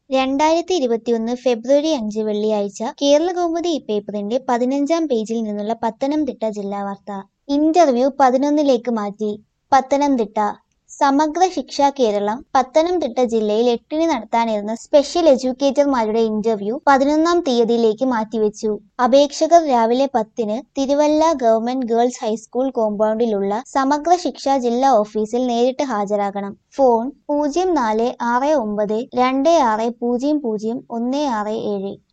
രണ്ടായിരത്തി ഇരുപത്തിയൊന്ന് ഫെബ്രുവരി അഞ്ച് വെള്ളിയാഴ്ച കേരളകൗമുദി ഈ പേപ്പറിന്റെ പതിനഞ്ചാം പേജിൽ നിന്നുള്ള പത്തനംതിട്ട ജില്ലാ വാർത്ത ഇന്റർവ്യൂ പതിനൊന്നിലേക്ക് മാറ്റി പത്തനംതിട്ട സമഗ്ര ശിക്ഷ കേരളം പത്തനംതിട്ട ജില്ലയിൽ എട്ടിന് നടത്താനിരുന്ന സ്പെഷ്യൽ എഡ്യൂക്കേറ്റർമാരുടെ ഇന്റർവ്യൂ പതിനൊന്നാം തീയതിയിലേക്ക് മാറ്റിവെച്ചു അപേക്ഷകർ രാവിലെ പത്തിന് തിരുവല്ല ഗവൺമെന്റ് ഗേൾസ് ഹൈസ്കൂൾ കോമ്പൗണ്ടിലുള്ള സമഗ്ര ശിക്ഷ ജില്ലാ ഓഫീസിൽ നേരിട്ട് ഹാജരാകണം ഫോൺ പൂജ്യം നാല് ആറ് ഒമ്പത് രണ്ട് ആറ് പൂജ്യം പൂജ്യം ഒന്ന് ആറ് ഏഴ്